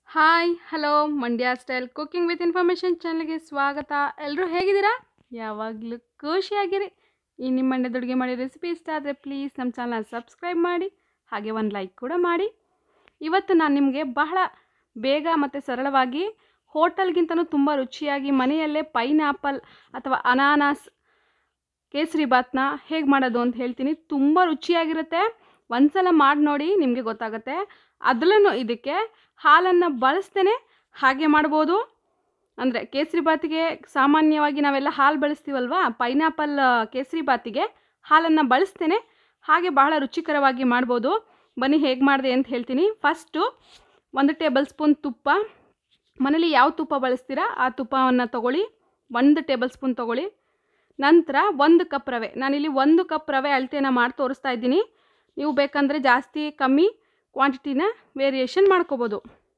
hi hello Mandya style cooking with information ಚಾನಲ್ಗೆ ಸ್ವಾಗತ ಎಲ್ಲರೂ ಹೇಗಿದ್ದೀರಾ ಯಾವಾಗಲೂ ಖುಷಿಯಾಗಿರಿ ಈ ನಿಮ್ಮ ಮಂಡ್ಯದ ಅಡುಗೆ ಮಾಡಿ ರೆಸಿಪಿ ಇಷ್ಟ ಆದರೆ ಪ್ಲೀಸ್ ನಮ್ಮ ಚಾನಲ್ ಸಬ್ಸ್ಕ್ರೈಬ್ ಮಾಡಿ ಹಾಗೆ ಒಂದು ಲೈಕ್ ಕೂಡ ಮಾಡಿ ಇವತ್ತು ನಾನು ನಿಮಗೆ ಬಹಳ ಬೇಗ ಮತ್ತು ಸರಳವಾಗಿ ಹೋಟೆಲ್ಗಿಂತನೂ ತುಂಬ ರುಚಿಯಾಗಿ ಮನೆಯಲ್ಲೇ ಪೈನಾಪಲ್ ಅಥವಾ ಅನಾನಸ್ ಕೇಸರಿ ಬಾತ್ನ ಹೇಗೆ ಮಾಡೋದು ಅಂತ ಹೇಳ್ತೀನಿ ತುಂಬ ರುಚಿಯಾಗಿರುತ್ತೆ ಒಂದ್ಸಲ ಮಾಡಿ ನೋಡಿ ನಿಮಗೆ ಗೊತ್ತಾಗುತ್ತೆ ಅದರಲ್ಲೂ ಇದಕ್ಕೆ ಹಾಲನ್ನು ಬಳಸ್ತೇನೆ ಹಾಗೆ ಮಾಡ್ಬೋದು ಅಂದರೆ ಕೇಸರಿ ಬಾತಿಗೆ ಸಾಮಾನ್ಯವಾಗಿ ನಾವೆಲ್ಲ ಹಾಲು ಬಳಸ್ತೀವಲ್ವಾ ಪೈನಾಪಲ್ ಕೇಸರಿ ಬಾತಿಗೆ ಹಾಲನ್ನು ಬಳಸ್ತೇನೆ ಹಾಗೆ ಬಹಳ ರುಚಿಕರವಾಗಿ ಮಾಡ್ಬೋದು ಬನ್ನಿ ಹೇಗೆ ಮಾಡಿದೆ ಅಂತ ಹೇಳ್ತೀನಿ ಫಸ್ಟು ಒಂದು ಟೇಬಲ್ ಸ್ಪೂನ್ ತುಪ್ಪ ಮನೇಲಿ ಯಾವ ತುಪ್ಪ ಬಳಸ್ತೀರಾ ಆ ತುಪ್ಪವನ್ನು ತಗೊಳ್ಳಿ ಒಂದು ಟೇಬಲ್ ಸ್ಪೂನ್ ತೊಗೊಳ್ಳಿ ನಂತರ ಒಂದು ಕಪ್ ರವೆ ನಾನಿಲ್ಲಿ ಒಂದು ಕಪ್ ರವೆ ಅಳತೆನ ಮಾಡಿ ತೋರಿಸ್ತಾ ಇದ್ದೀನಿ ನೀವು ಬೇಕಂದರೆ ಜಾಸ್ತಿ ಕಮ್ಮಿ ಕ್ವಾಂಟಿಟಿನ ವೇರಿಯೇಷನ್ ಮಾಡ್ಕೋಬೋದು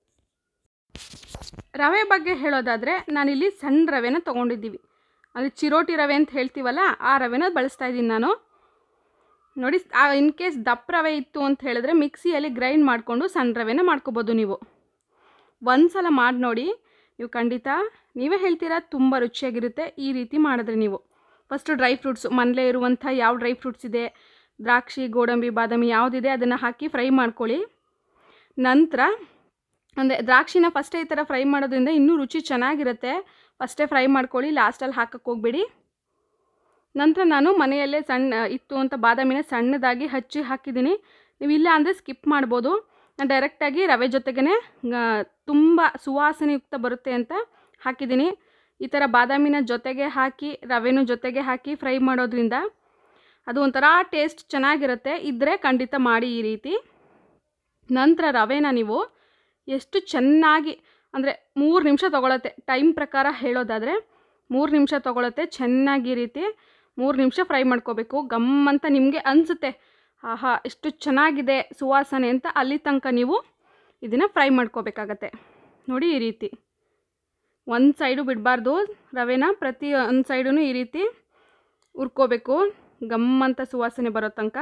ರವೆ ಬಗ್ಗೆ ಹೇಳೋದಾದರೆ ನಾನಿಲ್ಲಿ ಸಣ್ಣ ರವೆನ ತೊಗೊಂಡಿದ್ದೀವಿ ಅದು ಚಿರೋಟಿ ರವೆ ಅಂತ ಹೇಳ್ತೀವಲ್ಲ ಆ ರವೆನ ಬಳಸ್ತಾ ಇದ್ದೀನಿ ನಾನು ನೋಡಿ ಇನ್ ಕೇಸ್ ದಪ್ಪ ರವೆ ಇತ್ತು ಅಂತ ಹೇಳಿದ್ರೆ ಮಿಕ್ಸಿಯಲ್ಲಿ ಗ್ರೈಂಡ್ ಮಾಡಿಕೊಂಡು ಸಣ್ಣ ರವೆನ ಮಾಡ್ಕೋಬೋದು ನೀವು ಒಂದು ಸಲ ಮಾಡಿ ನೋಡಿ ನೀವು ಖಂಡಿತ ನೀವೇ ಹೇಳ್ತೀರಾ ತುಂಬ ರುಚಿಯಾಗಿರುತ್ತೆ ಈ ರೀತಿ ಮಾಡಿದ್ರೆ ನೀವು ಫಸ್ಟು ಡ್ರೈ ಫ್ರೂಟ್ಸು ಮನೇಲೇ ಇರುವಂಥ ಯಾವ ಡ್ರೈ ಫ್ರೂಟ್ಸ್ ಇದೆ ದ್ರಾಕ್ಷಿ ಗೋಡಂಬಿ ಬಾದಾಮಿ ಯಾವುದಿದೆ ಅದನ್ನು ಹಾಕಿ ಫ್ರೈ ಮಾಡ್ಕೊಳ್ಳಿ ನಂತರ ಅಂದರೆ ದ್ರಾಕ್ಷಿನ ಫಸ್ಟೇ ಈ ಥರ ಫ್ರೈ ಮಾಡೋದ್ರಿಂದ ಇನ್ನೂ ರುಚಿ ಚೆನ್ನಾಗಿರುತ್ತೆ ಫಸ್ಟೇ ಫ್ರೈ ಮಾಡ್ಕೊಳ್ಳಿ ಲಾಸ್ಟಲ್ಲಿ ಹಾಕಕ್ಕೆ ಹೋಗ್ಬೇಡಿ ನಂತರ ನಾನು ಮನೆಯಲ್ಲೇ ಸಣ್ಣ ಇತ್ತು ಅಂತ ಬಾದಾಮಿನ ಸಣ್ಣದಾಗಿ ಹಚ್ಚಿ ಹಾಕಿದ್ದೀನಿ ನೀವು ಇಲ್ಲ ಅಂದರೆ ಸ್ಕಿಪ್ ಮಾಡ್ಬೋದು ನಾನು ಡೈರೆಕ್ಟಾಗಿ ರವೆ ಜೊತೆಗೇ ತುಂಬ ಸುವಾಸನೆಯುಕ್ತ ಬರುತ್ತೆ ಅಂತ ಹಾಕಿದ್ದೀನಿ ಈ ಥರ ಬಾದಾಮಿನ ಜೊತೆಗೆ ಹಾಕಿ ರವೆನೂ ಜೊತೆಗೆ ಹಾಕಿ ಫ್ರೈ ಮಾಡೋದ್ರಿಂದ ಅದು ಒಂಥರ ಟೇಸ್ಟ್ ಚೆನ್ನಾಗಿರುತ್ತೆ ಇದ್ದರೆ ಖಂಡಿತ ಮಾಡಿ ಈ ರೀತಿ ನಂತರ ರವೆನ ನೀವು ಎಷ್ಟು ಚೆನ್ನಾಗಿ ಅಂದರೆ ಮೂರು ನಿಮಿಷ ತೊಗೊಳತ್ತೆ ಟೈಮ್ ಪ್ರಕಾರ ಹೇಳೋದಾದರೆ ಮೂರು ನಿಮಿಷ ತೊಗೊಳತ್ತೆ ಚೆನ್ನಾಗಿ ಈ ರೀತಿ ಮೂರು ನಿಮಿಷ ಫ್ರೈ ಮಾಡ್ಕೋಬೇಕು ಗಮ್ ಅಂತ ನಿಮಗೆ ಅನಿಸುತ್ತೆ ಆಹಾ ಎಷ್ಟು ಚೆನ್ನಾಗಿದೆ ಸುವಾಸನೆ ಅಂತ ಅಲ್ಲಿ ತನಕ ನೀವು ಇದನ್ನು ಫ್ರೈ ಮಾಡ್ಕೋಬೇಕಾಗತ್ತೆ ನೋಡಿ ಈ ರೀತಿ ಒಂದು ಸೈಡು ಬಿಡಬಾರ್ದು ರವೆನ ಪ್ರತಿ ಒಂದು ಸೈಡೂ ಈ ರೀತಿ ಹುರ್ಕೋಬೇಕು ಗಮ್ ಅಂತ ಸುವಾಸನೆ ಬರೋ ತನಕ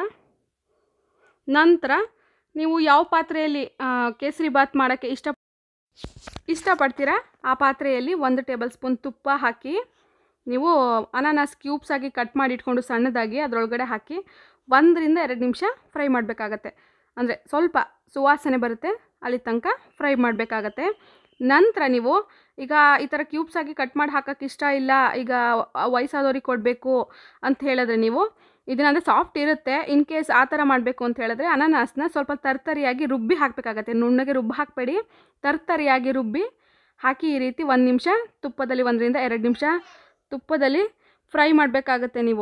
ನಂತರ ನೀವು ಯಾವ ಪಾತ್ರೆಯಲ್ಲಿ ಕೇಸರಿ ಬಾತ್ ಮಾಡೋಕ್ಕೆ ಇಷ್ಟ ಇಷ್ಟಪಡ್ತೀರಾ ಆ ಪಾತ್ರೆಯಲ್ಲಿ ಒಂದು ಟೇಬಲ್ ಸ್ಪೂನ್ ತುಪ್ಪ ಹಾಕಿ ನೀವು ಅನಾನಸ್ ಕ್ಯೂಬ್ಸ್ ಆಗಿ ಕಟ್ ಮಾಡಿ ಇಟ್ಕೊಂಡು ಸಣ್ಣದಾಗಿ ಅದರೊಳಗಡೆ ಹಾಕಿ ಒಂದರಿಂದ ಎರಡು ನಿಮಿಷ ಫ್ರೈ ಮಾಡಬೇಕಾಗತ್ತೆ ಅಂದರೆ ಸ್ವಲ್ಪ ಸುವಾಸನೆ ಬರುತ್ತೆ ಅಲ್ಲಿ ತನಕ ಫ್ರೈ ಮಾಡಬೇಕಾಗತ್ತೆ ನಂತರ ನೀವು ಈಗ ಈ ಥರ ಕ್ಯೂಬ್ಸ್ ಆಗಿ ಕಟ್ ಮಾಡಿ ಹಾಕೋಕ್ಕೆ ಇಷ್ಟ ಇಲ್ಲ ಈಗ ವಯಸ್ಸಾದವ್ರಿಗೆ ಕೊಡಬೇಕು ಅಂತ ಹೇಳಿದ್ರೆ ನೀವು ಇದನ್ನಂದರೆ ಸಾಫ್ಟ್ ಇರುತ್ತೆ ಇನ್ ಕೇಸ್ ಆ ಥರ ಮಾಡಬೇಕು ಅಂತ ಹೇಳಿದ್ರೆ ಅನಾನಸ್ನ ಸ್ವಲ್ಪ ತರ್ತರಿಯಾಗಿ ರುಬ್ಬಿ ಹಾಕಬೇಕಾಗತ್ತೆ ನುಣ್ಣಗೆ ರುಬ್ಬಿ ಹಾಕಬೇಡಿ ತರ್ತರಿಯಾಗಿ ರುಬ್ಬಿ ಹಾಕಿ ಈ ರೀತಿ ಒಂದು ನಿಮಿಷ ತುಪ್ಪದಲ್ಲಿ ಒಂದರಿಂದ ಎರಡು ನಿಮಿಷ ತುಪ್ಪದಲ್ಲಿ ಫ್ರೈ ಮಾಡಬೇಕಾಗತ್ತೆ ನೀವು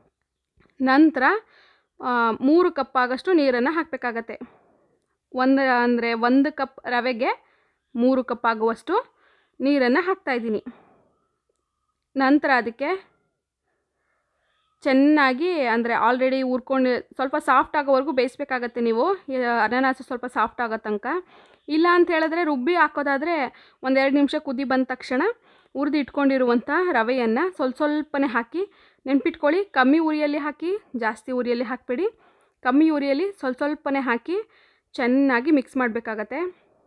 ನಂತರ ಮೂರು ಕಪ್ ಆಗಷ್ಟು ನೀರನ್ನು ಹಾಕಬೇಕಾಗತ್ತೆ ಒಂದು ಅಂದರೆ ಒಂದು ಕಪ್ ರವೆಗೆ ಮೂರು ಕಪ್ ಆಗುವಷ್ಟು ನೀರನ್ನು ಹಾಕ್ತಾಯಿದ್ದೀನಿ ನಂತರ ಅದಕ್ಕೆ ಚೆನ್ನಾಗಿ ಅಂದರೆ ಆಲ್ರೆಡಿ ಹುರ್ಕೊಂಡು ಸ್ವಲ್ಪ ಸಾಫ್ಟ್ ಆಗೋವರೆಗೂ ಬೇಯಿಸ್ಬೇಕಾಗತ್ತೆ ನೀವು ಅನಾನಸು ಸ್ವಲ್ಪ ಸಾಫ್ಟ್ ಆಗೋ ತನಕ ಇಲ್ಲ ಅಂತ ಹೇಳಿದ್ರೆ ರುಬ್ಬಿ ಹಾಕೋದಾದರೆ ಒಂದೆರಡು ನಿಮಿಷ ಕುದಿ ಬಂದ ತಕ್ಷಣ ಹುರಿದು ಇಟ್ಕೊಂಡಿರುವಂಥ ರವೆಯನ್ನು ಸ್ವಲ್ಪ ಸ್ವಲ್ಪನೇ ಹಾಕಿ ನೆನ್ಪಿಟ್ಕೊಳ್ಳಿ ಕಮ್ಮಿ ಉರಿಯಲ್ಲಿ ಹಾಕಿ ಜಾಸ್ತಿ ಉರಿಯಲ್ಲಿ ಹಾಕಬೇಡಿ ಕಮ್ಮಿ ಉರಿಯಲ್ಲಿ ಸ್ವಲ್ಪ ಸ್ವಲ್ಪನೇ ಹಾಕಿ ಚೆನ್ನಾಗಿ ಮಿಕ್ಸ್ ಮಾಡಬೇಕಾಗತ್ತೆ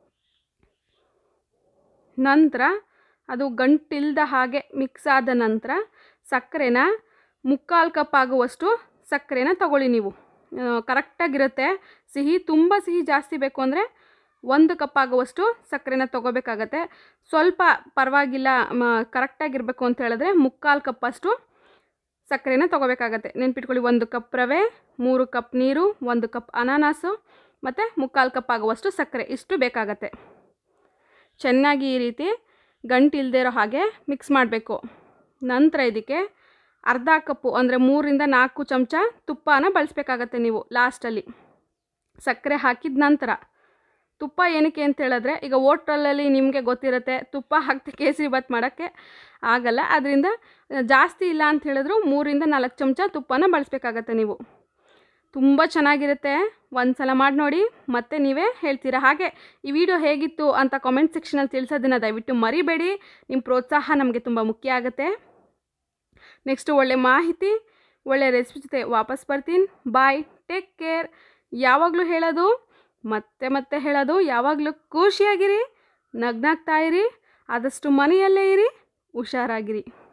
ನಂತರ ಅದು ಗಂಟಿಲ್ದ ಹಾಗೆ ಮಿಕ್ಸ್ ಆದ ನಂತರ ಸಕ್ಕರೆನ ಮುಕ್ಕಾಲು ಕಪ್ ಆಗುವಷ್ಟು ಸಕ್ಕರೆನ ತಗೊಳ್ಳಿ ನೀವು ಕರೆಕ್ಟಾಗಿರುತ್ತೆ ಸಿಹಿ ತುಂಬ ಸಿಹಿ ಜಾಸ್ತಿ ಬೇಕು ಅಂದರೆ ಒಂದು ಕಪ್ ಆಗುವಷ್ಟು ಸಕ್ಕರೆನ ತೊಗೋಬೇಕಾಗತ್ತೆ ಸ್ವಲ್ಪ ಪರವಾಗಿಲ್ಲ ಕರೆಕ್ಟಾಗಿರಬೇಕು ಅಂತ ಹೇಳಿದ್ರೆ ಮುಕ್ಕಾಲು ಕಪ್ಪಷ್ಟು ಸಕ್ಕರೆನ ತೊಗೋಬೇಕಾಗತ್ತೆ ನೆನ್ಪಿಟ್ಕೊಳ್ಳಿ ಒಂದು ಕಪ್ ರವೆ ಮೂರು ಕಪ್ ನೀರು ಒಂದು ಕಪ್ ಅನಾನಸು ಮತ್ತು ಮುಕ್ಕಾಲು ಕಪ್ ಆಗುವಷ್ಟು ಸಕ್ಕರೆ ಇಷ್ಟು ಬೇಕಾಗತ್ತೆ ಚೆನ್ನಾಗಿ ಈ ರೀತಿ ಗಂಟಿಲ್ದೇ ಇರೋ ಹಾಗೆ ಮಿಕ್ಸ್ ಮಾಡಬೇಕು ನಂತರ ಇದಕ್ಕೆ ಅರ್ಧ ಕಪ್ಪು ಅಂದರೆ ಮೂರಿಂದ ನಾಲ್ಕು ಚಮಚ ತುಪ್ಪನ ಬಳಸಬೇಕಾಗತ್ತೆ ನೀವು ಲಾಸ್ಟಲ್ಲಿ ಸಕ್ಕರೆ ಹಾಕಿದ ನಂತರ ತುಪ್ಪ ಏನಕ್ಕೆ ಅಂತ ಹೇಳಿದ್ರೆ ಈಗ ಓಟ್ರಲ್ಲಲ್ಲಿ ನಿಮಗೆ ಗೊತ್ತಿರುತ್ತೆ ತುಪ್ಪ ಹಾಕ್ತಿ ಕೇಸರಿ ಬಾತ್ ಮಾಡೋಕ್ಕೆ ಆಗಲ್ಲ ಅದರಿಂದ ಜಾಸ್ತಿ ಇಲ್ಲ ಅಂತ ಹೇಳಿದ್ರು ಮೂರಿಂದ ನಾಲ್ಕು ಚಮಚ ತುಪ್ಪನ ಬಳಸಬೇಕಾಗತ್ತೆ ನೀವು ತುಂಬ ಚೆನ್ನಾಗಿರುತ್ತೆ ಒಂದು ಸಲ ಮಾಡಿ ನೋಡಿ ಮತ್ತೆ ನೀವೇ ಹೇಳ್ತೀರಾ ಹಾಗೆ ಈ ವಿಡಿಯೋ ಹೇಗಿತ್ತು ಅಂತ ಕಾಮೆಂಟ್ ಸೆಕ್ಷನಲ್ಲಿ ತಿಳಿಸೋದನ್ನು ದಯವಿಟ್ಟು ಮರಿಬೇಡಿ ನಿಮ್ಮ ಪ್ರೋತ್ಸಾಹ ನಮಗೆ ತುಂಬ ಮುಖ್ಯ ಆಗುತ್ತೆ ನೆಕ್ಸ್ಟು ಒಳ್ಳೆ ಮಾಹಿತಿ ಒಳ್ಳೆ ರೆಸಿಪಿ ಜೊತೆ ವಾಪಸ್ ಬರ್ತೀನಿ ಬಾಯ್ ಟೇಕ್ ಕೇರ್ ಯಾವಾಗಲೂ ಹೇಳೋದು ಮತ್ತೆ ಮತ್ತೆ ಹೇಳೋದು ಯಾವಾಗಲೂ ಖುಷಿಯಾಗಿರಿ ನಗ್ನಾಗ್ತಾ ಇರಿ ಆದಷ್ಟು ಮನೆಯಲ್ಲೇ ಇರಿ ಹುಷಾರಾಗಿರಿ